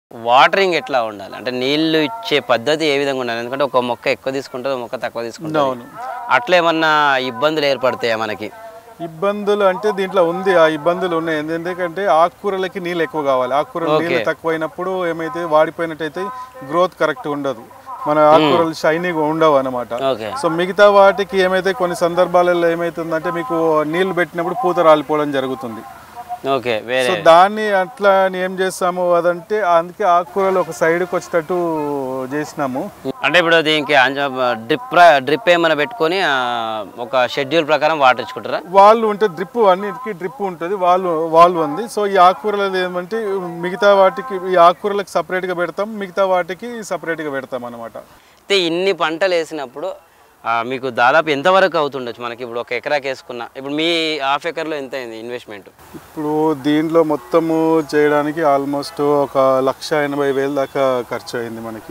Watering ఎట్లా ఉండాలి అంటే నీళ్లు ఇచ్చే పద్ధతి ఏ విధంగా ఉండాలి ఎందుకంటే ఒక మొక్క ఎక్కువ తీసుకుంటుంది ఒక మొక్క తక్కువ తీసుకుంటుంది అవును అట్లా ఏమన్నా ఇబ్బందులు ఏర్పడతాయా మనకి ఇబ్బందులు అంటే దీంట్లో ఉంది ఆ ఇబ్బందులు ఉన్నాయి ఎందుకంటే ఆకుకూరలకి నీళ్ళు ఎక్కువ కావాలి ఆకుకూరలు నీళ్ళు తక్కువైనప్పుడు ఏమైతే వాడిపోయినట్టయితే గ్రోత్ కరెక్ట్ ఉండదు మన ఆకుకూరలు షైనీగా ఉండవు అనమాట ఓకే సో మిగతా వాటికి ఏమైతే కొన్ని సందర్భాలలో ఏమైతుందంటే మీకు నీళ్లు పెట్టినప్పుడు పూత రాలిపోవడం జరుగుతుంది ఓకే వేరే సో దాన్ని అట్లా అని ఏం చేస్తాము అదంటే అందుకే ఆకుకూరలు ఒక సైడ్కి వచ్చేటట్టు చేసినాము అంటే ఇప్పుడు దీనికి డ్రిప్ డ్రిప్ ఏమైనా పెట్టుకొని ఆ, ఒక షెడ్యూల్ ప్రకారం వాటర్ ఇచ్చుకుంటారా వాళ్ళు ఉంటే డ్రిప్ అన్నిటికీ డ్రిప్ ఉంటుంది వాళ్ళు వాళ్ళు ఉంది సో ఈ ఆకుకూరలు ఏమంటే మిగతా వాటికి ఈ ఆకుకూరలకు సపరేట్గా పెడతాం మిగతా వాటికి సపరేట్గా పెడతాం అనమాట అయితే ఇన్ని పంటలు వేసినప్పుడు ఆ, మీకు దాదాపు ఎంతవరకు అవుతుండొచ్చు మనకి ఇప్పుడు ఒక ఎకరాకి వేసుకున్న ఇప్పుడు మీ హాఫ్ ఎకర్లో ఎంత అయింది ఇన్వెస్ట్మెంట్ ఇప్పుడు దీంట్లో మొత్తము చేయడానికి ఆల్మోస్ట్ ఒక లక్ష ఎనభై వేల దాకా ఖర్చు అయింది మనకి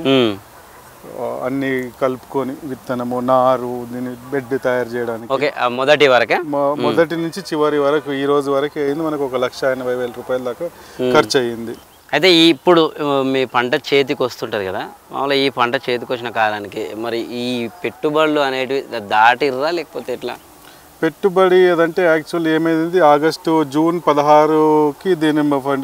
ఆ, అన్ని కలుపుకొని విత్తనము నారు దీని బెడ్ తయారు చేయడానికి ఓకే ఆ మొదటి వరకే మొ- మొదటి నుంచి చివరి వరకు ఈ రోజు వరకు అయింది మనకు ఒక లక్ష ఎనభై వేల రూపాయల దాకా ఖర్చు అయ్యింది అయితే ఈ ఇప్పుడు ఆ, మీ పంట చేతికి వస్తుంటుంది కదా మామూలుగా ఈ పంట చేతికి వచ్చిన కాలానికి మరి ఈ పెట్టుబడులు అనేటివి దాటిర్రా లేకపోతే ఎట్లా పెట్టుబడి ఏదంటే యాక్చువల్లీ ఏమైంది ఆగస్టు జూన్ పదహారుకి దీని మ- ఫండ్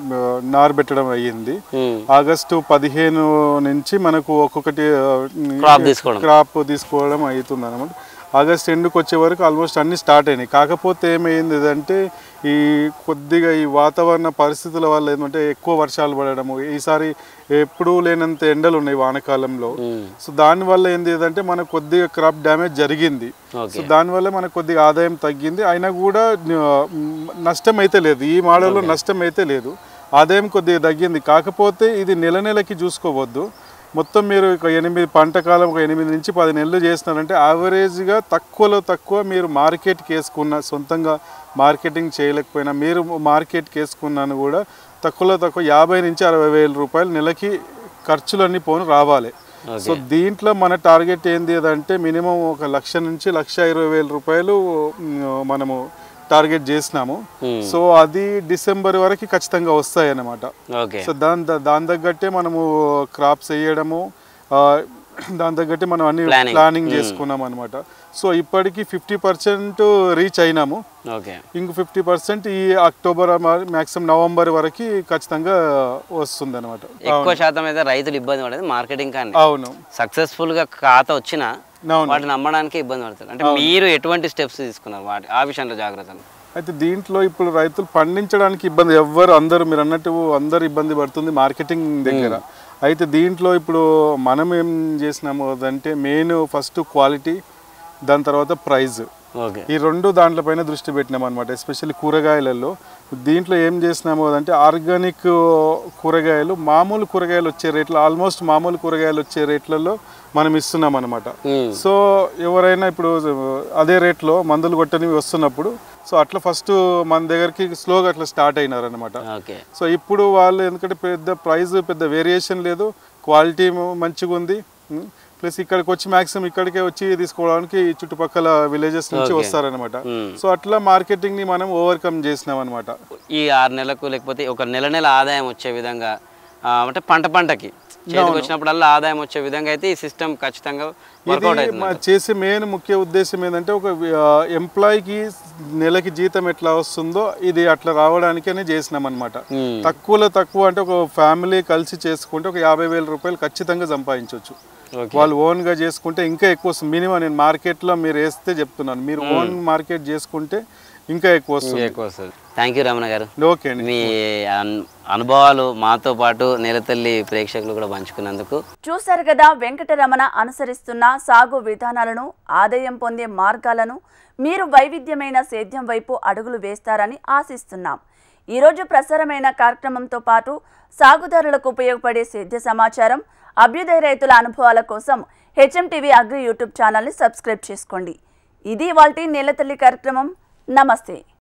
నారు పెట్టడం అయ్యింది ఉమ్. ఆగస్టు పదిహేను నుంచి మనకు ఒక్కొక్కటి క్రాప్ తీసుకోవడం క్రాప్ తీసుకోవడం అవుతుంది అనమాట ఆగస్ట్ ఎండుకి వచ్చే వరకు ఆల్మోస్ట్ అన్ని స్టార్ట్ అయినాయి కాకపోతే ఏమైంది అంటే ఈ కొద్దిగా ఈ వాతావరణ పరిస్థితుల వల్ల ఏంటంటే ఎక్కువ వర్షాలు పడడము ఈసారి ఎప్పుడూ లేనంత ఎండలు ఉన్నాయి వానకాలంలో ఉమ్. సో దానివల్ల ఏంది అంటే మనకు కొద్దిగా క్రాప్ డ్యామేజ్ జరిగింది ఓకే సో దానివల్ల మనకు కొద్దిగా ఆదాయం తగ్గింది అయినా కూడా ఆ, మ్, నష్టం అయితే లేదు ఈ మోడల్లో నష్టం అయితే లేదు ఆదాయం కొద్దిగా తగ్గింది కాకపోతే ఇది నెల నెలకి చూసుకోవద్దు మొత్తం మీరు ఒక ఎనిమిది పంట కాలం ఒక ఎనిమిది నుంచి పది నెలలు చేస్తున్నారంటే యావరేజ్గా తక్కువలో తక్కువ మీరు మార్కెట్కి వేసుకున్న సొంతంగా మార్కెటింగ్ చేయలేకపోయినా మీరు మార్కెట్కి వేసుకున్నాను కూడా తక్కువలో తక్కువ యాభై నుంచి అరవై వేల రూపాయలు నెలకి ఖర్చులన్నీ పోను రావాలి సో దీంట్లో మన టార్గెట్ ఏంది అంటే మినిమం ఒక లక్ష నుంచి లక్ష ఇరవై వేల రూపాయలు మ్, మనము టార్గెట్ చేసినాము Hmm. సో అది డిసెంబర్ వరకు ఖచ్చితంగా వస్తాయి అన్నమాట ఓకే సో దాని ద- దాని తగ్గట్టే మనము క్రాప్స్ వేయడము ఆ, దాని తగ్గట్టే మనం అన్ని Planning. ప్లానింగ్ చేసుకున్నాం అనమాట సో ఇప్పటికి ఫిఫ్టీ పర్సెంట్ రీచ్ అయినాము ఓకే ఇంక ఫిఫ్టీ పర్సెంట్ ఈ అక్టోబర్ మ్యాక్సిమం నవంబర్ వరకు ఖచ్చితంగా వస్తుంది అనమాట ఎక్కువ శాతం అయితే రైతులు ఇబ్బంది పడేది మార్కెటింగ్ కానీ అవును సక్సెస్ఫుల్ గా ఖాతా వచ్చినా అవును వాటిని అమ్మడానికి ఇబ్బంది పడతారు అంటే మీరు ఎటువంటి స్టెప్స్ తీసుకున్నారు వాటి ఆ విషయంలో జాగ్రత్తలు అయితే దీంట్లో ఇప్పుడు రైతులు పండించడానికి ఇబ్బంది ఎవ్వరు అందరూ మీరు అన్నట్టు అందరు ఇబ్బంది పడుతుంది మార్కెటింగ్ దగ్గర అయితే దీంట్లో ఇప్పుడు మనం ఏం చేసినాము అంటే మెయిన్ ఫస్ట్ క్వాలిటీ దాని తర్వాత ప్రైజ్ ఓకే ఈ రెండు దాంట్లపైన దృష్టి పెట్టినాం అనమాట ఎస్పెషల్లీ కూరగాయలలో దీంట్లో ఏం చేసినాము అంటే ఆర్గానిక్ కూరగాయలు మామూలు కూరగాయలు వచ్చే రేట్లు ఆల్మోస్ట్ మామూలు కూరగాయలు వచ్చే రేట్లలో మనం ఇస్తున్నాం అనమాట సో ఎవరైనా ఇప్పుడు అదే రేట్లో మందులు కొట్టనివి వస్తున్నప్పుడు సో అట్లా ఫస్ట్ మన దగ్గరికి స్లోగా అట్లా స్టార్ట్ అయినారనమాట ఓకే సో ఇప్పుడు వాళ్ళు ఎందుకంటే పెద్ద ప్రైస్ పెద్ద వేరియేషన్ లేదు క్వాలిటీ మంచిగా ఉంది ప్లస్ ఇక్కడికి వచ్చి మాక్సిమం ఇక్కడికే వచ్చి తీసుకోవడానికి ఈ చుట్టుపక్కల విలేజెస్ నుంచి వస్తారనమాట సో అట్లా మార్కెటింగ్ ని మనం ఓవర్కమ్ చేసినాం అనమాట ఈ ఆరు నెలలకు లేకపోతే ఒక నెల నెల ఆదాయం వచ్చే విధంగా ఆ, అంటే పంట పంటకి చేతికి వచ్చినప్పుడల్లా ఆదాయం వచ్చే విధంగా అయితే ఈ సిస్టమ్ ఖచ్చితంగా వర్కౌట్ ఇది అవుతుంది మా చేసే మెయిన్ ముఖ్య ఉద్దేశం ఏంటంటే ఒక ఎంప్లాయీకి నెలకి జీతం ఎట్లా వస్తుందో ఇది అట్లా రావడానికనే చేసినాం అనమాట Hmm. తక్కువలో తక్కువ అంటే ఒక ఫ్యామిలీ కలిసి చేసుకుంటే ఒక యాభై వేల రూపాయలు ఖచ్చితంగా సంపాదించవచ్చు ఓకే వాళ్ళు ఓన్ గా చేసుకుంటే ఇంకా ఎక్కువ వస్తుంది మినిమం నేను మార్కెట్ లో మీరు వేస్తే చెప్తున్నాను మీరు ఓన్ మార్కెట్ చేసుకుంటే ఇంకా ఎక్కువ వస్తుంది ఎక్కువ వస్తుంది థ్యాంక్ యూ రమణ గారు ఓకే అండి మీ అన్- అనుభవాలు మాతో పాటు నేలతల్లి ప్రేక్షకులు కూడా పంచుకున్నందుకు చూశారు కదా వెంకటరమణ అనుసరిస్తున్న సాగు విధానాలను ఆదాయం పొందే మార్గాలను మీరు వైవిధ్యమైన సేద్యం వైపు అడుగులు వేస్తారని ఆశిస్తున్నాం ఈరోజు ప్రసారమైన కార్యక్రమంతో పాటు సాగుదారులకు ఉపయోగపడే సేద్య సమాచారం అభ్యుదయ రైతుల అనుభవాల కోసం హెచ్ఎం టీవీ అగ్రి యూట్యూబ్ ఛానల్ని సబ్స్క్రైబ్ చేసుకోండి ఇది వాళ్ళ నేలతల్లి కార్యక్రమం నమస్తే